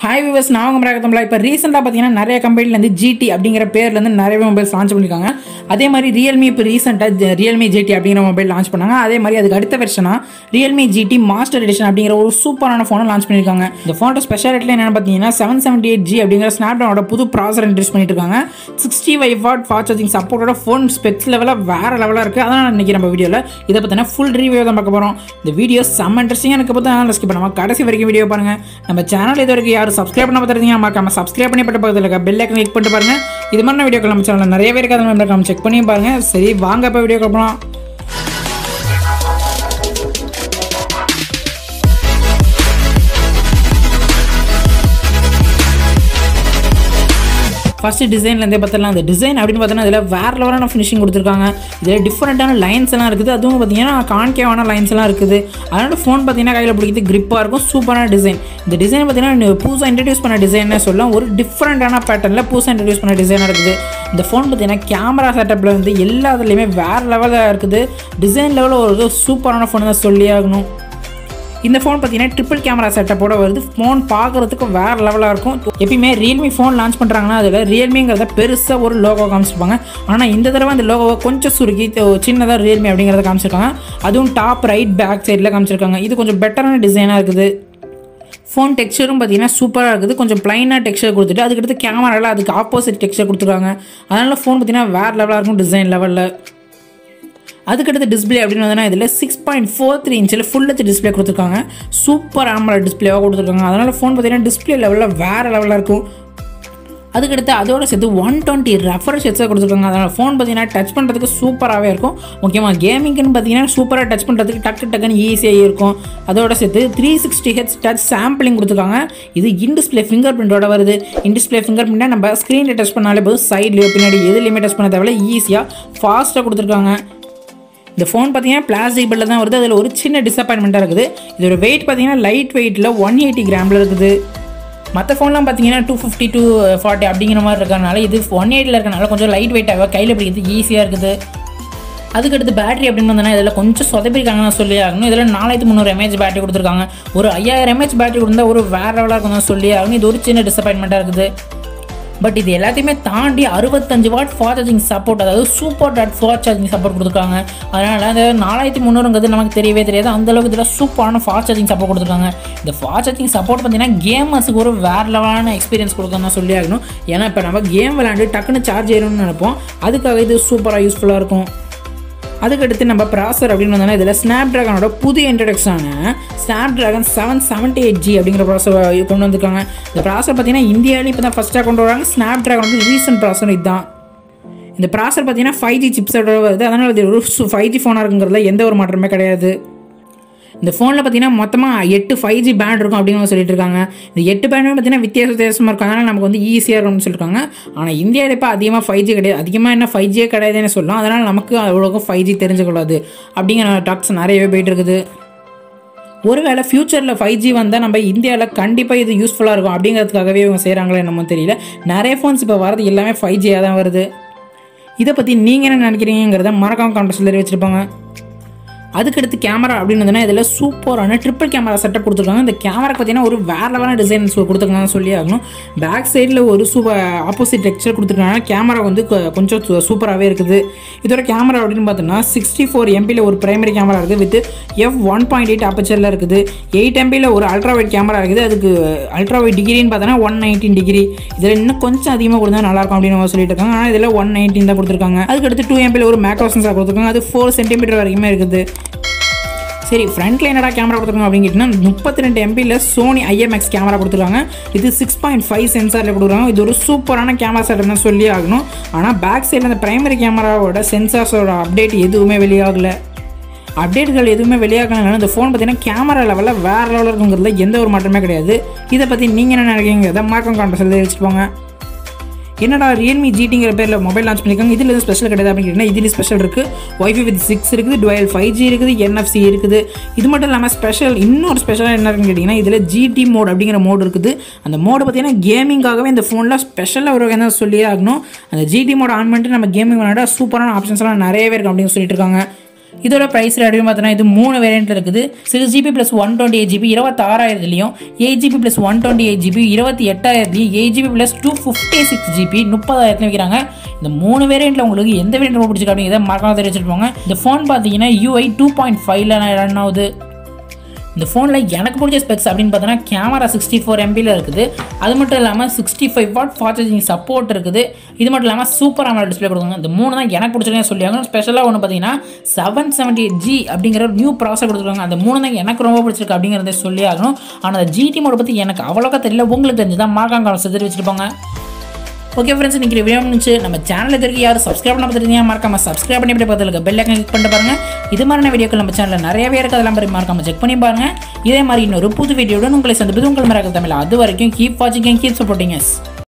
hi viewers நான் உங்கள் மிராகத்தமிழா இப்போ ரீசெண்டாக பார்த்தீங்கன்னா நிறைய கம்பெனிலேருந்து ஜிடி அப்படிங்கிற பேர்லேருந்து நிறைய மொபைல்ஸ் லான்ச் பண்ணியிருக்காங்க அதே மாதிரி ரியல்மி இப்போ ரீசெண்டாக ரியல்மி ஜிடி அப்படிங்கிற மொபைல் லான்ச் பண்ணாங்க அதே மாதிரி அதுக்கு அடுத்த வெர்ஷனாக ரியல்மி ஜிடி மாஸ்டர் எடிஷன் அப்படிங்கிற ஒரு சூப்பரான ஃபோனை லான்ச் பண்ணியிருக்காங்க இந்த ஃபோனோட ஸ்பெஷாலிட்டியில் என்னென்னு பார்த்தீங்கன்னா செவன் செவன்டி எயிட் ஜி அப்படிங்கிற ஸ்னாப்டானோட புது ப்ராசர் இன்ட்ரெஸ்ட் பண்ணிட்டு இருக்காங்க sixty five watt fast charging சப்போர்ட்டோட ஃபோன் ஸ்பெக்ஸ் லெவலில் வேறு லெவலாக இருக்குது அதான் இன்னைக்கு நம்ம வீடியோவில் இதை பற்றின ஃபுல் ரிவ்யூ தான் பார்க்க போகிறோம் இந்த வீடியோ செம்ம இன்ட்ரெஸ்டிங்காக இருக்க பார்த்தா ஸ்கிப் பண்ணாமல் கடைசி வரைக்கும் வீடியோ பாருங்கள் நம்ம சேனல் இது வரைக்கும் யாரும் சப்ஸ்கிரைப் பண்ண பார்த்துருந்தீங்க மறக்காம சப்ஸ்கிரைப் பண்ணி பட்ட பக்கத்தில் இருக்க பெல் ஐக்கன் கிளிக் பண்ணிட்டு பாருங்க இது மாதிரி வீடியோக்கள் நம்ம சேனலில் நிறைய பேருக்கு அதை நம்ம செக் பண்ணி பாருங்க சரி வாங்க இப்போ வீடியோ போகலாம் ஃபர்ஸ்ட் டிசைன்லேருந்தே பார்த்தலாம் அந்த டிசைன் அப்படின்னு பார்த்தோன்னா இதில் வேறு லெவலான ஃபினிஷிங் கொடுத்துருக்காங்க இதில் டிஃப்ரெண்ட்டான லைன்ஸ் எல்லாம் இருக்குது அதுவும் பார்த்தீங்கன்னா கான்கேவான லைன்ஸ் எல்லாம் இருக்குது அதனால ஃபோன் பார்த்தீங்கன்னா கையில் பிடிக்கிறது கிரிப்பாக இருக்கும் சூப்பரான டிசைன் இந்த டிசைன் பார்த்தீங்கன்னா புதுசாக இன்ட்ரடியூஸ் பண்ண டிசைன்னு சொல்லலாம் ஒரு டிஃப்ரெண்ட்டான பேட்டர்னில் புதுசாக இன்ட்ரடியூஸ் பண்ண டிசைனாக இருக்குது இந்த ஃபோன் பார்த்தீங்கன்னா கேமரா செட்டப்பில் வந்து எல்லாத்துலேயுமே வேறு லெவலில் இருக்குது டிசைன் லெவலில் ஒரு சூப்பரான ஃபோன் தான் சொல்லி ஆகணும் இந்த ஃபோன் பார்த்தீங்கன்னா ட்ரிபிள் கேமரா செட்டப்போட வருது ஃபோன் பார்க்குறதுக்கு வேறு லெவலாக இருக்கும் எப்பயுமே ரியல்மி ஃபோன் லான்ச் பண்ணுறாங்கன்னா அதில் ரியல்மிங்கிறத பெருசாக ஒரு லோகோ காமிச்சிருப்பாங்க ஆனால் இந்த தடவை அந்த லோகோவை கொஞ்சம் சுருக்கி சின்னதாக ரியல்மி அப்படிங்கிறத காமிச்சிருக்காங்க அதுவும் டாப் ரைட் பேக் சைடில் காமிச்சிருக்காங்க இது கொஞ்சம் பெட்டரான டிசைனாக இருக்குது ஃபோன் டெக்ஸ்சரும் பார்த்தீங்கன்னா சூப்பராக இருக்குது கொஞ்சம் ப்ளைனாக டெக்ஸ்சர் கொடுத்துட்டு அதுக்கடுத்து கேமராவில் அதுக்கு ஆப்போசிட் டெக்ஸ்சர் கொடுத்துருக்காங்க அதனால் ஃபோன் பார்த்தீங்கன்னா வேறு லெவலாக இருக்கும் டிசைன் லெவலில் அதுக்கடுத்து டிஸ்பிளே அப்படின்னு வந்தோன்னா இதில் சிக்ஸ் பாயிண்ட் ஃபோர் த்ரீ இன்ச்சில் ஃபுல் ஹெச் டிஸ்பிளே கொடுத்துருக்காங்க சூப்பர் ஆமரா டிஸ்பிளேவாக கொடுத்துருக்காங்க அதனால் ஃபோன் பார்த்தீங்கன்னா டிஸ்பிளே லெவலில் வேறு லெவலில் இருக்கும் அதுக்கடுத்து அதோட சேர்த்து ஒன் டுவெண்ட்டி ரெஃபர் ஹெட்ஸாக கொடுத்துருக்காங்க அதனால் ஃபோன் பார்த்தீங்கன்னா டச் பண்ணுறதுக்கு சூப்பராகவே இருக்கும் முக்கியமாக கேமிங்னு பார்த்தீங்கன்னா சூப்பராக டச் பண்ணுறதுக்கு டக்கு டக்குன்னு ஈஸியாக இருக்கும் அதோட சேர்த்து three sixty hertz touch sampling கொடுத்துருக்காங்க இது இன் டிஸ்பிளே ஃபிங்கர் பிரிண்டோட வருது இன் டிஸ்பிளே ஃபிங்கர் பிரிண்ட்டை நம்ம ஸ்க்ரீனில் டச் பண்ணாலே போதும் சைட்லேயோ பின்னாடி எதுலேயுமே டச் பண்ண தேவையில்ல ஈஸியாக ஃபாஸ்ட்டாக கொடுத்துருக்காங்க இந்த ஃபோன் பார்த்தீங்கன்னா பிளாஸ்டிக் பில்லில் தான் வருது அதில் ஒரு சின்ன டிசப்பாயின்மெண்ட்டாக இருக்குது இதோட வெயிட் பார்த்தீங்கன்னா லைட் வெயிட்டில் ஒன் எயிட்டி கிராமில் இருக்குது மற்ற ஃபோன்லாம் பார்த்தீங்கன்னா டூ ஃபிஃப்டி டூ ஃபார்ட்டி அப்படிங்கிற மாதிரி இருக்கறனால இது ஒன் எயிட்டில் இருக்கனால கொஞ்சம் லைட் வெயிட்டாக கையில் பிடிக்கிறது ஈஸியாக இருக்குது அதுக்கடுத்து பேட்டரி அப்படின்னு வந்தோன்னா இதில் கொஞ்சம் சொதப்பிருக்காங்கன்னு சொல்லி ஆகணும் இதில் நாலாயிரத்து முந்நூறு எம்ஏஹெச் பேட்டரி கொடுத்துருக்காங்க ஒரு ஐயாயிரம் எம்ஏஹெச் பேட்டரி கொடுத்தா ஒரு வேறு லெவலாக இருக்கும் சொல்லி ஆகணும் இது ஒரு சின்ன டிசப்பாயின்மெண்ட்டாக இருக்குது பட் இது எல்லாத்தையுமே தாண்டி அறுபத்தஞ்சு வாட் ஃபாஸ்ட் சார்ஜிங் சப்போர்ட் அதாவது super dot fast charging support கொடுத்துருக்காங்க அதனால் அந்த நாலாயிரத்தி முந்நூறுங்கிறது நமக்கு தெரியவே தெரியாது அந்தளவுக்கு இதில் சூப்பரான ஃபாஸ்ட் சார்ஜிங் சப்போர்ட் கொடுத்துருக்காங்க இந்த ஃபாஸ்ட் சார்ஜிங் சப்போர்ட் பார்த்தீங்கன்னா கேமர்ஸுக்கு ஒரு வேறு லெவலான எக்ஸ்பீரியன்ஸ் கொடுக்கணும் சொல்லி ஆகணும் ஏன்னா இப்போ நம்ம கேம் விளையாண்டு டக்குன்னு சார்ஜ் ஏறணும்னு நினைப்போம் அதுக்காக இது சூப்பராக யூஸ்ஃபுல்லாக இருக்கும் அதுக்கடுத்து நம்ம ப்ராசர் அப்படின்னு வந்தோம்னா இதில் ஸ்னாப் ட்ராகனோட புது இன்ட்ரடக்ஷனான Snapdragon seven seventy eight G அப்படிங்கிற ப்ராசர் கொண்டு வந்திருக்காங்க இந்த ப்ராசர் பார்த்தீங்கன்னா இந்தியாவிலேயும் இப்போ தான் ஃபஸ்ட்டாக கொண்டு வராங்க ஸ்னாப் ட்ராகன் வந்து ரீசன்ட் ப்ராசர் இதுதான் இந்த ப்ராசர் பார்த்தீங்கன்னா ஃபைவ் ஜி சிப்ஸோட வருது அதனால் இது ஒரு ஃபைவ் ஜி ஃபோனாக இருக்குங்கிறதுல எந்த ஒரு மாற்றமே கிடையாது இந்த ஃபோனில் பார்த்தீங்கன்னா மொத்தமாக எட்டு ஃபைவ் ஜி பேண்ட் இருக்கும் அப்படின்னு சொல்லிட்டு இருக்காங்க இந்த எட்டு பேண்டுமே பார்த்தீங்கன்னா வித்தியாச வித்தியாசமாக இருக்கும் அதனால் நமக்கு வந்து ஈஸியாக இருக்கும்னு சொல்லியிருக்காங்க ஆனால் இந்தியாவில் இப்போ அதிகமாக ஃபைவ் ஜி கிடையாது அதிகமாக என்ன ஃபைவ் ஜியே கிடையாதுன்னு சொல்லலாம் அதனால் நமக்கு அவ்வளோக்கும் ஃபைவ் ஜி தெரிஞ்சுக்கொள்ளாது அப்படிங்கிற டாக்ஸ் நிறையவே போயிட்டு இருக்குது ஒருவேளை ஃப்யூச்சரில் ஃபைவ் ஜி வந்தால் நம்ம இந்தியாவில் கண்டிப்பாக இது யூஸ்ஃபுல்லாக இருக்கும் அப்படிங்கிறதுக்காகவே இவங்க செய்கிறாங்களோ என்னமோ தெரியல நிறைய ஃபோன்ஸ் இப்போ வரது எல்லாமே ஃபைவ் ஜியாக தான் வருது இதை பற்றி நீங்கள் என்ன நினைக்கிறீங்கிறத மறக்காம கமெண்ட்ஸில் தெரிவிச்சிருப்பாங்க அதுக்கடுத்து கேமரா அப்படின்னு வந்தோன்னா இதில் சூப்பரான ட்ரிப்பிள் கேமரா செட்டப் கொடுத்துருக்காங்க இந்த கேமரா பார்த்தீங்கன்னா ஒரு வேறு லெவலான டிசைன் கொடுத்துருக்காங்கன்னு சொல்லி ஆகணும் பேக் சைடில் ஒரு சூப்பர் ஆப்போசிட் டெக்ஸ்சர் கொடுத்துருக்காங்க கேமரா வந்து கொஞ்சம் சூப்பராகவே இருக்குது இதோட கேமரா அப்படின்னு பார்த்தோன்னா சிக்ஸ்டி ஃபோர் எம்பியில் ஒரு பிரைமரி கேமரா இருக்குது with F one point eight அப்பச்சரில் இருக்குது எயிட் எம்பியில் ஒரு அல்ட்ரா வைட் கேமரா இருக்குது அதுக்கு அல்ட்ரா வைட் டிகிரின்னு பார்த்தோன்னா ஒன் நைன்டீன் டிகிரி இதில் இன்னும் கொஞ்சம் அதிகமாக கொடுத்தா நல்லாயிருக்கும் அப்படின்னு சொல்லிட்டு இருக்காங்க ஆனால் இதில் ஒன் நைன்டீன் தான் கொடுத்துருக்காங்க அதுக்கடுத்து டூ எம்பியில் ஒரு மேக்ரோ சென்சார் கொடுத்துருக்காங்க அது ஃபோர் சென்டிமீட்டர் வரைக்குமே இருக்குது சரி ஃப்ரண்ட்டில் என்னடா கேமரா கொடுத்துருக்காங்க அப்படின்னு கேட்டிங்கன்னா முப்பத்தி ரெண்டு எம்பியில் சோனி ஐஎம்எக்ஸ் கேமரா கொடுத்துருக்காங்க இது சிக்ஸ் பாயிண்ட் ஃபைவ் சென்சாரில் கொடுக்குறாங்க இது ஒரு சூப்பரான கேமரா செட்டப் தான் சொல்லி ஆகணும் ஆனால் பேக் சைடில் அந்த பிரைமரி கேமராவோட சென்சார்ஸோட அப்டேட் எதுவுமே வெளியாகலை அப்டேட்கள் எதுவுமே வெளியாகலனால இந்த ஃபோன் பார்த்தீங்கன்னா கேமரா லெவலில் வேறு லெவலில் இருக்குங்கிறதுல எந்த ஒரு மாற்றமே கிடையாது இதை பற்றி நீங்கள் என்ன நினைக்கிறீங்கிறத மார்க்கம் கான்ட்ரஸ் எழுதி வச்சுப்போங்க என்னடா ரியல்மி ஜிடிங்கிற பேரில் மொபைல் லான்ச் பண்ணியிருக்காங்க இதில் எதுவும் ஸ்பெஷல் கிடையாது அப்படின்னு கேட்டிங்கன்னா இதில் ஸ்பெஷல் இருக்குது ஒய்ஃபை வித் சிக்ஸ் இருக்குது டுவெல் ஃபைவ் ஜி இருக்குது என்எஃப்சி இருக்குது இது மட்டும் இல்லாமல் ஸ்பெஷல் இன்னொரு ஸ்பெஷலாக என்ன இருக்குன்னு கேட்டிங்கன்னா இதில் ஜிடி மோட் அப்படிங்கிற மோடு இருக்குது அந்த மோடு பார்த்தீங்கன்னா கேமிங்காகவே இந்த ஃபோனில் ஸ்பெஷலாக ஒரு என்ன சொல்லியே ஆகணும் அந்த ஜிடி மோட் ஆன் பண்ணிட்டு நம்ம கேமிங் விளையாட சூப்பரான ஆப்ஷன்ஸ்லாம் நிறையவே இருக்கும் அப்படின்னு சொல்லிட்டு இருக்காங்க இதோட ப்ரைஸ் அப்படின்னு பார்த்தோன்னா இது மூணு வேரியன்ட் இருக்குது six GB plus one twenty eight GB இருபத்தாறாயிரத்துலையும் eight GB plus one twenty eight GB இருபத்தி எட்டாயிரத்துலையும் eight GB plus two fifty six GB முப்பதாயிரத்துல வைக்கிறாங்க இந்த மூணு வேரியண்ட்டில் உங்களுக்கு எந்த வேரியண்ட் ரொம்ப பிடிச்சிருக்கு அப்படிங்கிறத மறக்காம தெரிவிச்சிட்டு போங்க இந்த ஃபோன் பார்த்தீங்கன்னா யூஐ டூ பாயிண்ட் ஃபைவ்ல ரன் ஆகுது இந்த ஃபோனில் எனக்கு பிடிச்ச ஸ்பெக்ஸ் அப்படின்னு பார்த்தோன்னா கேமரா சிக்ஸ்டி ஃபோர் எம்பியில் இருக்குது அது மட்டும் இல்லாமல் sixty five watt fast charging support இருக்குது இது மட்டும் இல்லாமல் சூப்பர் அமௌண்ட் டிஸ்பிளே கொடுக்குங்க இந்த மூணு தான் எனக்கு பிடிச்சிருக்கேன் சொல்லியாங்க ஸ்பெஷலாக ஒன்று பார்த்தீங்கன்னா செவன் செவன்ட்டி எயிட் ஜி அப்படிங்கிற ஒரு நியூ ப்ராசர் கொடுத்துருக்காங்க அந்த மூணு தான் எனக்கு ரொம்ப பிடிச்சிருக்கு அப்படிங்கிறத சொல்லி ஆகணும் ஆனால் அந்த ஜிடி மோட பற்றி எனக்கு அவ்வளோக்கா தெரியல உங்களுக்கு தெரிஞ்சுதான் மார்க்காங்க செஞ்சு வச்சுட்டு போங்க ஓகே ஃப்ரெண்ட்ஸ் இன்னைக்கு ரிவ்யூ இருந்துச்சு நம்ம சேனல் தெரியும் யாரும் சப்ஸ்கிரைப் பண்ண பார்த்துருந்தீங்க மறக்காம சப்ஸ்கிரைப் பண்ணி இப்படி பக்கத்தில் பெல் ஐக்கன் கிளிக் பண்ணிட்டு பாருங்க இது மாதிரியான வீடியோக்கள் நம்ம சேனலில் நிறையவே இருக்குது அதெல்லாம் மாதிரி மறக்காம செக் பண்ணி பாருங்க இதே மாதிரி இன்னொரு புது வீடியோட உங்களை சந்திப்பது உங்கள் மறக்க தமிழ் அது வரைக்கும் கீப் வாட்சிங் கீப் சப்போர்ட்டிங் எஸ்